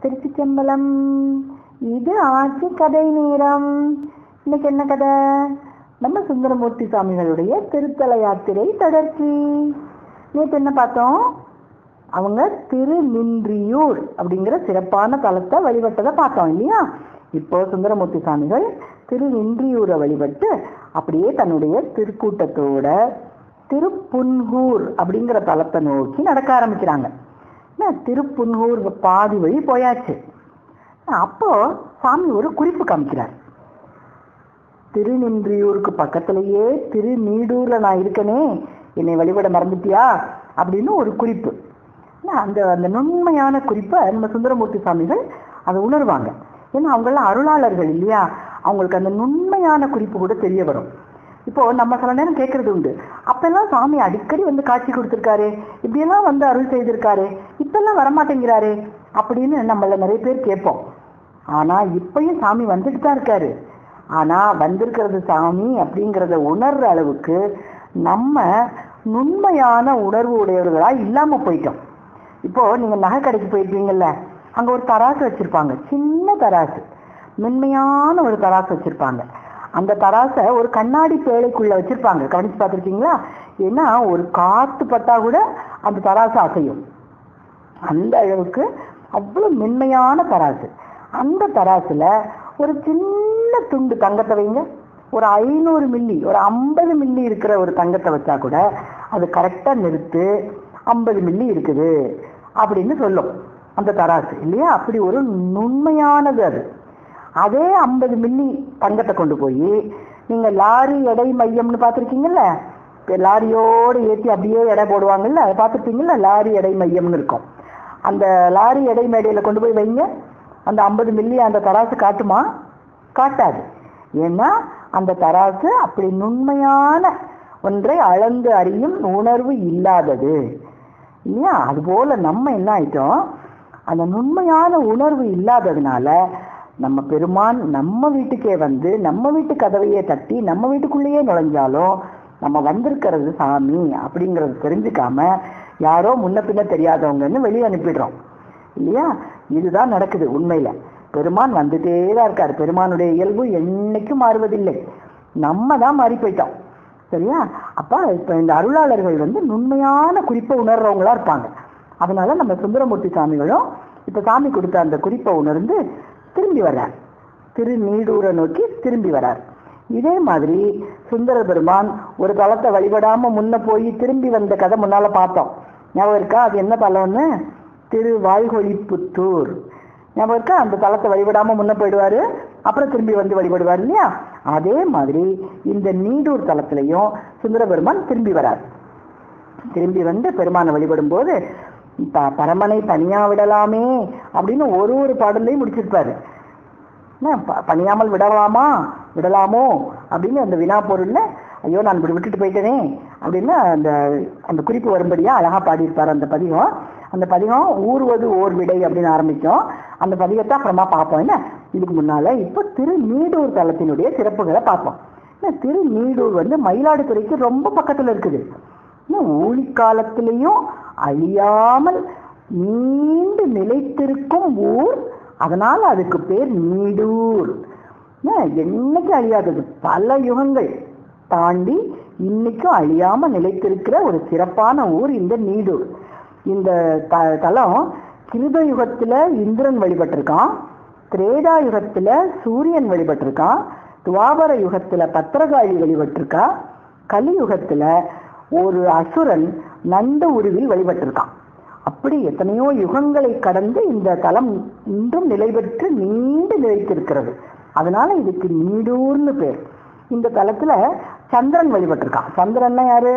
திருச்சிச்சம்பலம் இது ஆட்சி கதை நேரம் இன்னைக்கு என்ன கதை நம்ம சுந்தரமூர்த்தி சுவாமிகளுடைய திருத்தல யாத்திரை தொடர்ச்சி நேற்று என்ன பார்த்தோம் அவங்க திருநின்றியூர் அப்படிங்கிற சிறப்பான தலத்தை வழிபட்டதை பார்த்தோம் இல்லையா இப்போ சுந்தரமூர்த்தி சுவாமிகள் திருநின்றியூரை வழிபட்டு அப்படியே தன்னுடைய திருக்கூட்டத்தோட திருப்புன்கூர் அப்படிங்கிற தலத்தை நோக்கி நடக்க ஆரம்பிக்கிறாங்க என்ன, திருப்புன்கூர் பாதி வழி போயாச்சு அப்போ சாமி ஒரு குறிப்பு காமிக்கிறார் திருநின்றியூருக்கு பக்கத்திலேயே திருநீடூர்ல நான் இருக்கனே என்னை வழிபட மறந்துட்டியா அப்படின்னு ஒரு குறிப்பு என்ன, அந்த அந்த நுண்மையான குறிப்பை நம்ம சுந்தரமூர்த்தி சாமிகள் அதை உணர்வாங்க ஏன்னா அவங்கெல்லாம் அருளாளர்கள் இல்லையா அவங்களுக்கு அந்த நுண்மையான குறிப்பு கூட தெரிய வரும் இப்போ நம்ம சில நேரம் கேட்கறது உண்டு அப்பெல்லாம் சாமி அடிக்கடி வந்து காட்சி கொடுத்துருக்காரு இப்படியெல்லாம் வந்து அருள் செய்திருக்காரு இப்பெல்லாம் வரமாட்டேங்கிறாரு அப்படின்னு நம்மள நிறைய பேர் கேட்போம் ஆனா இப்பயும் சாமி வந்துட்டு தான் இருக்காரு ஆனா வந்திருக்கிறது சாமி அப்படிங்கிறத உணர்ற அளவுக்கு நம்ம நுண்மையான உணர்வு உடையவர்களா இல்லாம போயிட்டோம் இப்போ நீங்க நகை கடைக்கு போயிருப்பீங்கல்ல அங்க ஒரு தராசு வச்சிருப்பாங்க சின்ன தராசு மென்மையான ஒரு தராசு வச்சிருப்பாங்க அந்த தராசை ஒரு கண்ணாடி பேழைக்குள்ள வச்சிருப்பாங்க கவனிச்சு பார்த்திருக்கீங்களா ஏன்னா ஒரு காத்து பட்டா கூட அந்த தராசு அசையும் அந்த அளவுக்கு அவ்வளவு மென்மையான தராசு அந்த தராசுல ஒரு சின்ன துண்டு தங்கத்தை வைங்க ஒரு ஐநூறு மில்லி ஒரு ஐம்பது மில்லி இருக்கிற ஒரு தங்கத்தை வச்சா கூட அது கரெக்டா நிறுத்து ஐம்பது மில்லி இருக்குது அப்படின்னு சொல்லும் அந்த தராசு இல்லையா அப்படி ஒரு நுண்மையானது அது அதே ஐம்பது மில்லி தங்கத்தை கொண்டு போய் நீங்க லாரி எடை மையம்னு பார்த்துருக்கீங்கல்ல இப்ப லாரியோடு ஏற்றி அப்படியே எடை போடுவாங்கல்ல அதை பார்த்துருப்பீங்கல்ல லாரி எடை மையம்னு இருக்கும் அந்த லாரி எடை மேடையில் கொண்டு போய் வைங்க அந்த ஐம்பது மில்லி அந்த தராசு காட்டுமா காட்டாது ஏன்னா அந்த தராசு அப்படி நுண்மையான ஒன்றை அளந்து அறியும் உணர்வு இல்லாதது இல்லையா அதுபோல நம்ம என்ன ஆயிட்டோம் அந்த நுண்மையான உணர்வு இல்லாததுனால நம்ம பெருமான் நம்ம வீட்டுக்கே வந்து நம்ம வீட்டு கதவையே தட்டி நம்ம வீட்டுக்குள்ளேயே நுழைஞ்சாலும் நம்ம வந்திருக்கிறது சாமி அப்படிங்கறது தெரிஞ்சுக்காம யாரோ முன்ன பின்ன தெரியாதவங்கன்னு வெளியே அனுப்பிடுறோம் இல்லையா இதுதான் நடக்குது உண்மையில பெருமான் வந்துட்டே தான் இருக்காரு பெருமானுடைய இயல்பு என்னைக்கும் மாறுவதில்லை நம்ம தான் மாறி போயிட்டோம் சரியா அப்ப இப்ப இந்த அருளாளர்கள் வந்து நுண்மையான குறிப்பை உணர்றவங்களா இருப்பாங்க அதனால நம்ம சுந்தரமூர்த்தி சாமிகளும் இப்ப சாமி கொடுத்த அந்த குறிப்பை உணர்ந்து திரும்பி வர்றார் திருநீடூரை நோக்கி திரும்பி வரார் இதே மாதிரி சுந்தர பெருமான் ஒரு தலத்தை வழிபடாம முன்ன போய் திரும்பி வந்த கதை முன்னால பார்த்தோம் ஞாபகம் இருக்கா அது என்ன தலம்னு திருவாய்கொழிப்புத்தூர் ஞாபகம் இருக்கா அந்த தலத்தை வழிபடாம முன்ன போயிடுவாரு அப்புறம் திரும்பி வந்து வழிபடுவார் இல்லையா அதே மாதிரி இந்த நீடூர் தலத்திலையும் சுந்தர பெருமான் திரும்பி வரார் திரும்பி வந்து பெருமானை வழிபடும் போது ப- பரமனை தனியா விடலாமே அப்படின்னு ஒரு ஒரு பாடலையும் முடிச்சிருப்பாரு என்ன, ப- பணியாமல் விடலாமா விடலாமோ அப்படின்னு அந்த வினா பொருள்ல ஐயோ நான் இப்படி விட்டுட்டு போயிட்டேனே அப்படின்னு அந்த அந்த குறிப்பு வரும்படியா அழகா பாடியிருப்பார் அந்த பதிகம் அந்த பதிகம் ஊர்வது ஓர் விடை அப்படின்னு ஆரம்பிக்கும் அந்த பதிகத்தை அப்புறமா பார்ப்போம் என்ன இதுக்கு முன்னால இப்போ திருநீடூர் தலத்தினுடைய சிறப்புகளை பார்ப்போம் என்ன, திருநீடூர் வந்து மயிலாடுதுறைக்கு ரொம்ப பக்கத்துல இருக்குது இன்னும் ஊழி காலத்திலையும் அழியாமல் நீண்டு நிலைத்திருக்கும் ஊர் அதனால அதுக்கு பேர் நீடூர் என்ன, என்னைக்கும் அழியாதது பல யுகங்கள் தாண்டி இன்னைக்கும் அழியாம நிலைத்திருக்கிற ஒரு சிறப்பான ஊர் இந்த நீடூர் இந்த த தலம் கிருத யுகத்துல இந்திரன் வழிபட்டிருக்கான் திரேதா யுகத்துல சூரியன் வழிபட்டிருக்கான் துவாபர யுகத்துல பத்திரகாளி வழிபட்டிருக்கா கலியுகத்துல ஒரு அசுரன் நந்த உருவில் வழிபட்டிருக்கான் அப்படி எத்தனையோ யுகங்களை கடந்து இந்த தலம் இன்றும் நிலை பெற்று நீண்டு நிலைத்திருக்கிறது அதனால இதுக்கு நீடூர்னு பேர் இந்த தலத்துல சந்திரன் வழிபட்டிருக்கான் சந்திரன்னா யாரு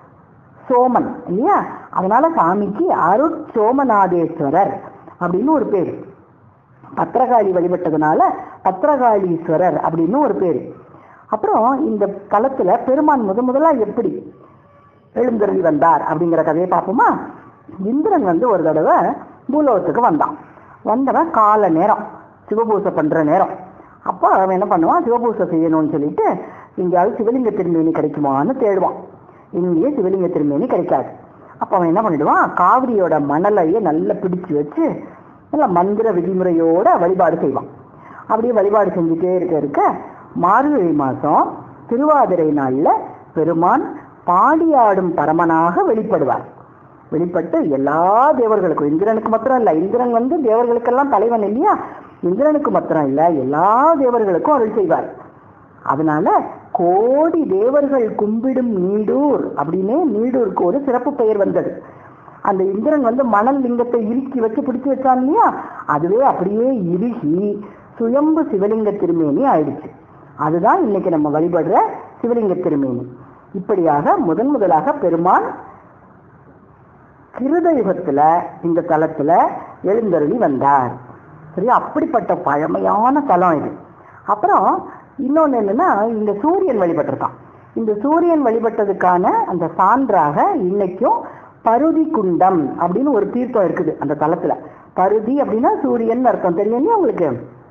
சோமன் இல்லையா அதனால சாமிக்கு அருட் சோமநாதேஸ்வரர் அப்படின்னு ஒரு பேர் பத்திரகாளி வழிபட்டதுனால பத்திரகாளீஸ்வரர் அப்படின்னு ஒரு பேர் அப்புறம் இந்த தலத்துல பெருமான் முத முதலா எப்படி எழுந்தருளி வந்தார் அப்படிங்கிற கதையை பார்ப்போமா இந்திரன் வந்து ஒரு தடவை பூலோகத்துக்கு வந்தான் வந்தவன் கால நேரம் சிவபூசை பண்ற நேரம் அப்போ அவன் என்ன பண்ணுவான் சிவபூசை செய்யணும்னு சொல்லிட்டு எங்கேயாவது சிவலிங்க திருமேனி கிடைக்குமான்னு தேடுவான் இங்கேயே சிவலிங்க திருமேனி கிடைக்காது அப்போ அவன் என்ன பண்ணிடுவான் காவிரியோட மணலையே நல்லா பிடிச்சு வச்சு நல்ல மந்திர விதிமுறையோட வழிபாடு செய்வான் அப்படியே வழிபாடு செஞ்சுட்டே இருக்க இருக்க மார்கழி மாசம் திருவாதிரை நாள்ல பெருமான் பாடியாடும் பரமனாக வெளிப்படுவார் வெளிப்பட்டு எல்லா தேவர்களுக்கும் இந்திரனுக்கு மாத்திரம் இல்ல இந்திரன் வந்து தேவர்களுக்கெல்லாம் தலைவன் இல்லையா இந்திரனுக்கு மாத்திரம் இல்ல எல்லா தேவர்களுக்கும் அருள் செய்வார் அதனால கோடி தேவர்கள் கும்பிடும் நீடூர் அப்படின்னு நீடூருக்கு ஒரு சிறப்பு பெயர் வந்தது அந்த இந்திரன் வந்து மணல் லிங்கத்தை இறுக்கி வச்சு பிடிச்சு வச்சான் இல்லையா அதுவே அப்படியே இறுகி சுயம்பு சிவலிங்க திருமேனி ஆயிடுச்சு அதுதான் இன்னைக்கு நம்ம வழிபடுற சிவலிங்க திருமேனி இப்படியாக முதன் முதலாக பெருமான் கிருத யுகத்துல இந்த தலத்துல எழுந்தருளி வந்தார் சரி அப்படிப்பட்ட பழமையான தலம் இது அப்புறம் இன்னொன்னு என்னன்னா இந்த சூரியன் வழிபட்டிருக்கான் இந்த சூரியன் வழிபட்டதுக்கான அந்த சான்றாக இன்னைக்கும் பருதி குண்டம் அப்படின்னு ஒரு தீர்த்தம் இருக்குது அந்த தலத்துல பருதி அப்படின்னா சூரியன் அர்த்தம் தெரியும் இல்லையா உங்களுக்கு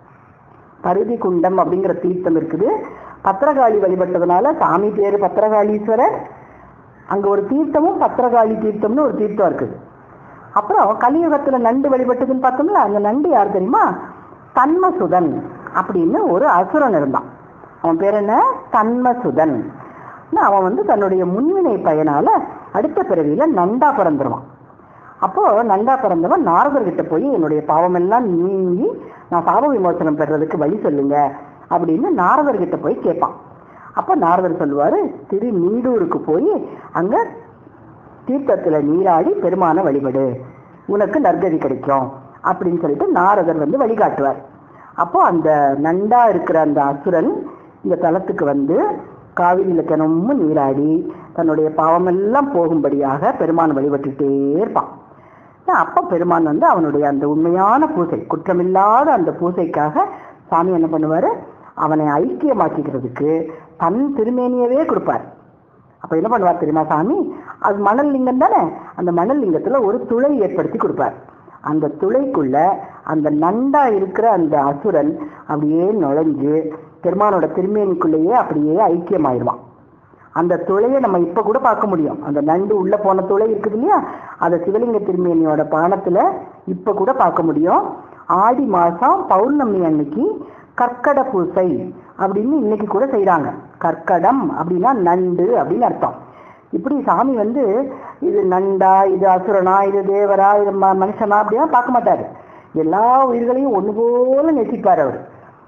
பருதி குண்டம் அப்படிங்கிற தீர்த்தம் இருக்குது பத்திரகாளி வழிபட்டதுனால சாமி பேரு பத்திரகாளீஸ்வரர் அங்க ஒரு தீர்த்தமும் பத்திரகாளி தீர்த்தம்னு ஒரு தீர்த்தம் இருக்குது அப்புறம் கலியுகத்துல நண்டு வழிபட்டதுன்னு பார்த்தோம்ல அந்த நண்டு யார் தெரியுமா தன்மசுதன் அப்படின்னு ஒரு அசுரன் இருந்தான் அவன் பேர் என்ன தன்மசுதன் அவன் வந்து தன்னுடைய முன்வினை பயனால அடுத்த பிறவியில நண்டா பிறந்துருவான் அப்போ நண்டா பிறந்தவன் நாரதர்கிட்ட போய் என்னுடைய பாவம் எல்லாம் நீங்கி நான் பாவ விமோசனம் பெறதுக்கு வழி சொல்லுங்க அப்படின்னு நாரதர்கிட்ட போய் கேட்பான் அப்ப நாரதர் சொல்லுவாரு திரு நீடூருக்கு போய் அங்க தீர்த்தத்துல நீராடி பெருமான வழிபடு உனக்கு நற்கதி கிடைக்கும் அப்படின்னு சொல்லிட்டு நாரதர் வந்து வழிகாட்டுவார் அப்போ அந்த நண்டா இருக்கிற அந்த அசுரன் இந்த தலத்துக்கு வந்து காவிரியில தினமும் நீராடி தன்னுடைய பாவமெல்லாம் போகும்படியாக பெருமான் வழிபட்டுட்டே இருப்பான் அப்ப பெருமான் வந்து அவனுடைய அந்த உண்மையான பூசை குற்றமில்லாத அந்த பூசைக்காக சாமி என்ன பண்ணுவாரு அவனை ஐக்கியமாக்கிக்கிறதுக்கு தன் திருமேனியவே கொடுப்பார் அப்ப என்ன பண்ணுவார் தெரியுமா சாமி அது மணல் லிங்கம் தானே அந்த மணல் லிங்கத்துல ஒரு துளை ஏற்படுத்தி கொடுப்பார் அந்த துளைக்குள்ள அந்த நண்டா இருக்கிற அந்த அசுரன் அப்படியே நுழைஞ்சு பெருமானோட திருமேனிக்குள்ளேயே அப்படியே ஐக்கியமாயிருவான் அந்த துளையை நம்ம இப்ப கூட பார்க்க முடியும் அந்த நண்டு உள்ள போன துளை இருக்குது இல்லையா அந்த சிவலிங்க திருமேனியோட பானத்துல இப்ப கூட பார்க்க முடியும் ஆடி மாசம் பௌர்ணமி அன்னைக்கு கற்கட பூசை அப்படின்னு இன்னைக்கு கூட செய்யறாங்க கற்கடம் அப்படின்னா நண்டு அப்படின்னு அர்த்தம் இப்படி சாமி வந்து இது நண்டா இது அசுரனா இது தேவரா இது ம- மனுஷனா அப்படின்னா பார்க்க மாட்டாரு எல்லா உயிர்களையும் ஒண்ணு போல நேசிப்பார் அவர்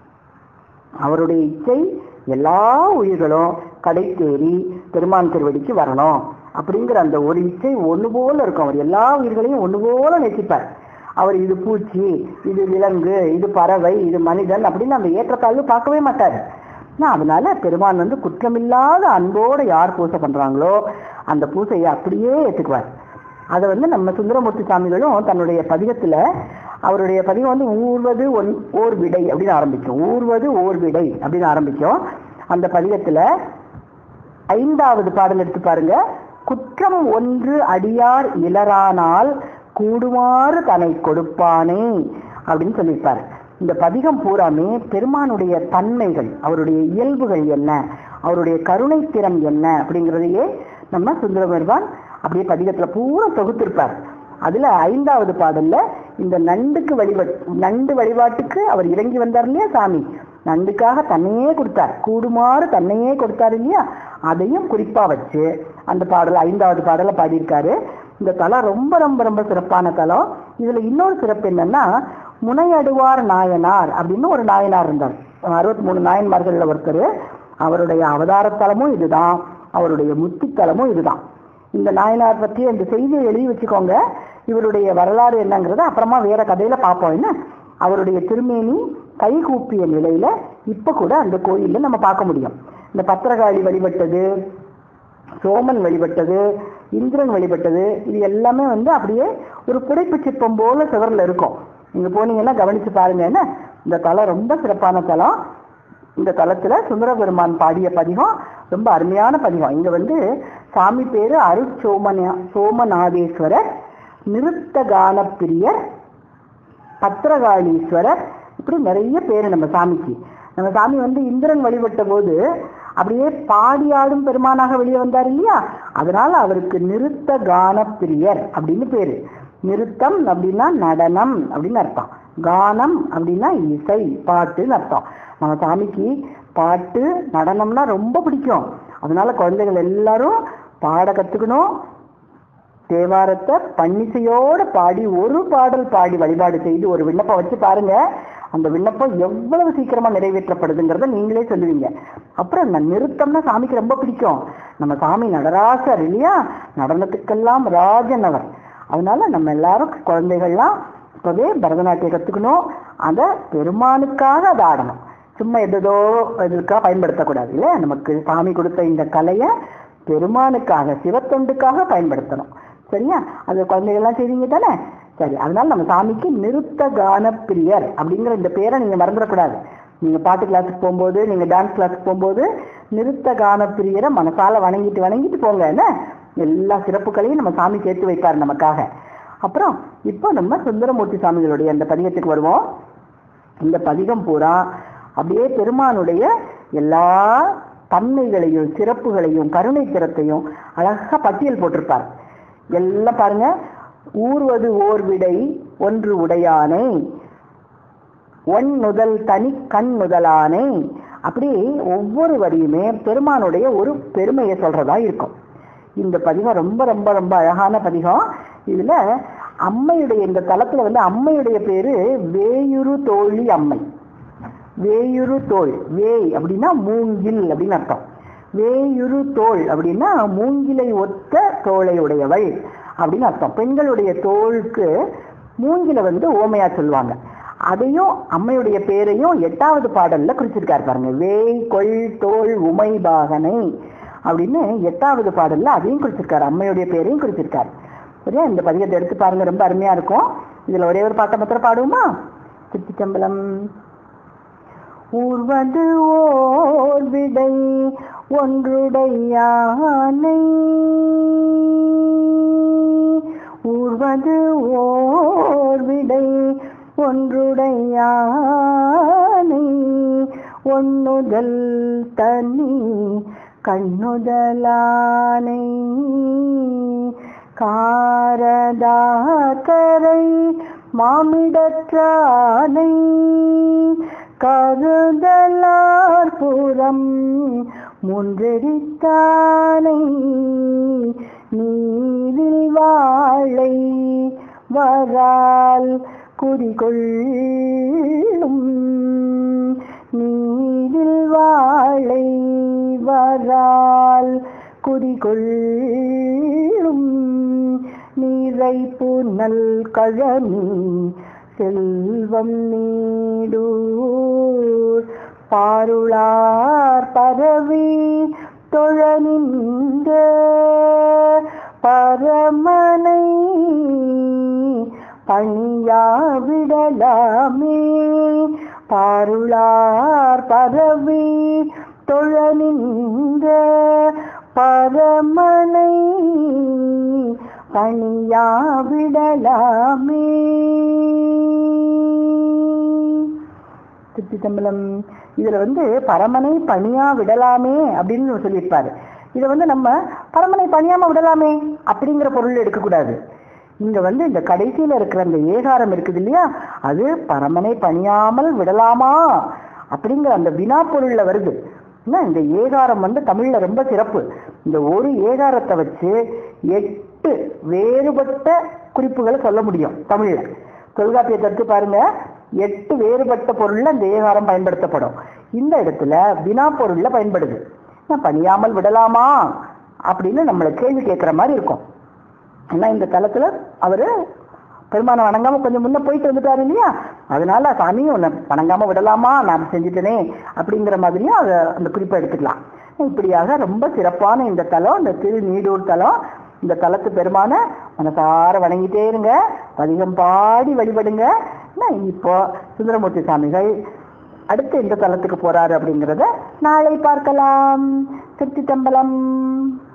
அவருடைய இச்சை எல்லா உயிர்களும் கடை தேறி பெருமான் திருவடிக்கு வரணும் அப்படிங்கிற அந்த ஒரு இச்சை ஒண்ணு போல இருக்கும் அவர் எல்லா உயிர்களையும் ஒண்ணு போல நேசிப்பார் அவர் இது பூச்சி இது விலங்கு இது பறவை இது மனிதன் அப்படின்னு அந்த ஏற்றத்தாழ்வு பார்க்கவே மாட்டார் ஆனா, அதனால பெருமான் வந்து குற்றமில்லாத அன்போட யார் பூசை பண்றாங்களோ அந்த பூசையை அப்படியே ஏத்துக்குவார் அதை வந்து நம்ம சுந்தரமூர்த்தி சாமிகளும் தன்னுடைய பதிகத்துல அவருடைய பதிகம் வந்து ஊர்வது ஒன் ஓர் விடை அப்படின்னு ஆரம்பிக்கும் ஊர்வது ஓர் விடை அப்படின்னு ஆரம்பிக்கும் அந்த பதிகத்துல ஐந்தாவது பாடல் எடுத்து பாருங்க குற்றம் ஒன்று அடியார் இலரானால் கூடுமாறு தன்னை கொடுப்பானே அப்படின்னு சொல்லியிருப்பாரு இந்த பதிகம் பூராமே பெருமானுடைய தன்மைகள் அவருடைய இயல்புகள் என்ன அவருடைய கருணை திறம் என்ன அப்படிங்கிறதையே நம்ம சுந்தர பெருமான் அப்படியே பதிகத்துல பூரா தொகுத்திருப்பார் அதுல ஐந்தாவது பாடல்ல இந்த நண்டுக்கு வழிபட் நண்டு வழிபாட்டுக்கு அவர் இறங்கி வந்தார் இல்லையா சாமி நண்டுக்காக தன்னையே கொடுத்தார் கூடுமாறு தன்னையே கொடுத்தார் இல்லையா அதையும் குறிப்பா வச்சு அந்த பாடல் ஐந்தாவது பாடலை பாடியிருக்காரு இந்த தலம் ரொம்ப ரொம்ப ரொம்ப சிறப்பான தலம் இதுல இன்னொரு சிறப்பு என்னன்னா முனையடுவார் நாயனார் அப்படின்னு ஒரு நாயனார் இருந்தார் அறுபத்தி மூணு நாயன்மார்கள்ல ஒருத்தர் அவருடைய அவதாரத்தலமும் இதுதான் அவருடைய முத்தித்தலமும் இதுதான் இந்த நாயனார் பற்றி இந்த செய்தியை எழுதி வச்சுக்கோங்க இவருடைய வரலாறு என்னங்கிறத அப்புறமா வேற கதையில பார்ப்போம் என்ன அவருடைய திருமேனி கைகூப்பிய நிலையில இப்ப கூட அந்த கோயில்ல நம்ம பார்க்க முடியும் இந்த பத்திரகாளி வழிபட்டது சோமன் வழிபட்டது இந்திரன் வழிபட்டது இது எல்லாமே வந்து அப்படியே ஒரு புடைப்பு சிற்பம் போல சிவர்ல இருக்கும் நீங்க போனீங்கன்னா கவனிச்சு பாருங்க என்ன இந்த தலம் ரொம்ப சிறப்பான தலம் இந்த தலத்துல சுந்தர பெருமான் பாடிய பதிகம் ரொம்ப அருமையான பதிகம் இங்க வந்து சாமி பேரு அருட்சோமன சோமநாதேஸ்வரர் நிருத்த கான பிரியர் பத்திரகாளீஸ்வரர் இப்படி நிறைய பேர் நம்ம சாமிக்கு நம்ம சாமி வந்து இந்திரன் வழிபட்ட போது அப்படியே பாடியாடும் பெருமானாக வெளியே வந்தார் இல்லையா அதனால அவருக்கு நிறுத்த கான பிரியர் அப்படின்னு பேரு நிறுத்தம் அப்படின்னா நடனம் அப்படின்னு அர்த்தம் கானம் அப்படின்னா இசை பாட்டுன்னு அர்த்தம் நம்ம சாமிக்கு பாட்டு நடனம்னா ரொம்ப பிடிக்கும் அதனால குழந்தைகள் எல்லாரும் பாட கத்துக்கணும் தேவாரத்தை பன்னிசையோட பாடி ஒரு பாடல் பாடி வழிபாடு செய்து ஒரு விண்ணப்பம் வச்சு பாருங்க அந்த விண்ணப்பம் எவ்வளவு சீக்கிரமா நிறைவேற்றப்படுதுங்கிறத நீங்களே சொல்லுவீங்க அப்புறம் இந்த நிறுத்தம்னா சாமிக்கு ரொம்ப பிடிக்கும் நம்ம சாமி நடராசர் இல்லையா நடனத்துக்கெல்லாம் ராஜன் அவர் அதனால நம்ம எல்லாரும் குழந்தைகள்லாம் இப்பவே பரதநாட்டியம் கத்துக்கணும் அதை பெருமானுக்காக அதை ஆடணும் சும்மா எதோ இதுக்காக பயன்படுத்தக்கூடாது இல்லையா நமக்கு சாமி கொடுத்த இந்த கலையை பெருமானுக்காக சிவத்தொண்டுக்காக பயன்படுத்தணும் சரியா அது குழந்தைகள்லாம் செய்வீங்க தானே சரி அதனால நம்ம சாமிக்கு நிறுத்த கான பிரியர் அப்படிங்கிற இந்த பேரை நீங்க மறந்துடக்கூடாது நீங்க பாட்டு கிளாஸுக்கு போகும்போது நீங்க டான்ஸ் கிளாஸுக்கு போகும்போது நிறுத்த கான பிரியரை மனசால வணங்கிட்டு வணங்கிட்டு போங்க என்ன எல்லா சிறப்புகளையும் நம்ம சாமி சேர்த்து வைப்பார் நமக்காக அப்புறம் இப்போ நம்ம சுந்தரமூர்த்தி சாமிகளுடைய அந்த பதிகத்துக்கு வருவோம் இந்த பதிகம் பூரா அப்படியே பெருமானுடைய எல்லா தன்மைகளையும் சிறப்புகளையும் கருணை திறத்தையும் அழகா பட்டியல் போட்டிருப்பார் எல்லாம் பாருங்க ஊர்வது ஓர் விடை ஒன்று உடையானை ஒன் முதல் தனி கண் முதலானை அப்படி ஒவ்வொரு வரியுமே பெருமானுடைய ஒரு பெருமையை சொல்றதா இருக்கும் இந்த பதிகம் ரொம்ப ரொம்ப ரொம்ப அழகான பதிகம் இதுல அம்மையுடைய இந்த தலத்துல வந்து அம்மையுடைய பேரு வேயுரு தோழி அம்மை வேயுரு தோள் வேய் அப்படின்னா மூங்கில் அப்படின்னு அர்த்தம் வேயுரு தோள் அப்படின்னா மூங்கிலை ஒத்த தோளை உடையவள் அப்படின்னு அர்த்தம் பெண்களுடைய தோளுக்கு மூங்கில வந்து ஓமையா சொல்லுவாங்க அதையும் அம்மையுடைய பேரையும் எட்டாவது பாடல்ல குறிச்சிருக்காரு பாருங்க வேய் கொள் தோள் உமை பாகனை அப்படின்னு எட்டாவது பாடல்ல அதையும் குறிச்சிருக்காரு அம்மையுடைய பேரையும் குறிச்சிருக்காரு சரியா இந்த பதிகத்தை எடுத்து பாருங்க ரொம்ப அருமையா இருக்கும் இதுல ஒரே ஒரு பாட்டை மாத்திரம் பாடுவோமா சித்திச்சம்பலம் ஊர்வது ஓர் விடை ஒன்றுடையானை ஊர்வது ஓர் விடை ஒன்றுடையானை ஒன்னுதல் தனி கண்ணுதலானை காரதாக்கரை மாமிடற்றானை கருதலார் புறம் முன்றெரித்தானை நீரில் வாழை வரால் குறிகொள்ளும் நீரில் வாழை வரால் குறிகொள்ளும் நீரை புனல் கழனி செல்வம் நீடூர் பாருளார் பரவி தொழ நின்ற பரமனை பணியாவிடலாமே பாருளார் பரவி தொழ நின்ற பரமனை பணியாவிடலாமே திருச்சிதம்பலம் இதுல வந்து பரமனை பணியா விடலாமே அப்படின்னு சொல்லியிருப்பாரு இதை வந்து நம்ம பரமனை பணியாம விடலாமே அப்படிங்கிற பொருள் எடுக்கக்கூடாது இங்க வந்து இந்த கடைசியில இருக்கிற அந்த ஏகாரம் இருக்குது இல்லையா அது பரமனை பணியாமல் விடலாமா அப்படிங்கிற அந்த வினா பொருள்ல வருது என்ன இந்த ஏகாரம் வந்து தமிழ்ல ரொம்ப சிறப்பு இந்த ஒரு ஏகாரத்தை வச்சு எட்டு வேறுபட்ட குறிப்புகளை சொல்ல முடியும் தமிழ்ல தொல்காப்பியத்தை எடுத்து பாருங்க எட்டு வேறுபட்ட பொருள்ல இந்த ஏகாரம் பயன்படுத்தப்படும் இந்த இடத்துல வினா பொருள்ல பயன்படுது நான் பணியாமல் விடலாமா அப்படின்னு நம்மளை கேள்வி கேட்குற மாதிரி இருக்கும் ஏன்னா இந்த தலத்துல அவரு பெருமானை வணங்காம கொஞ்சம் முன்ன போயிட்டு வந்துட்டாரு இல்லையா அதனால சாமி உன்னை வணங்காம விடலாமா நான் செஞ்சுட்டேனே அப்படிங்கிற மாதிரியும் அதை அந்த குறிப்பை எடுத்துக்கலாம் இப்படியாக ரொம்ப சிறப்பான இந்த தலம் இந்த திரு நீடூர் தலம் இந்த தலத்து பெருமான மனசார வணங்கிட்டே இருங்க பதிகம் பாடி வழிபடுங்க நான் இப்போ சுந்தரமூர்த்தி சாமிகள் அடுத்து எந்த தலத்துக்கு போறாரு அப்படிங்கிறத நாளை பார்க்கலாம் திருச்சி தம்பலம்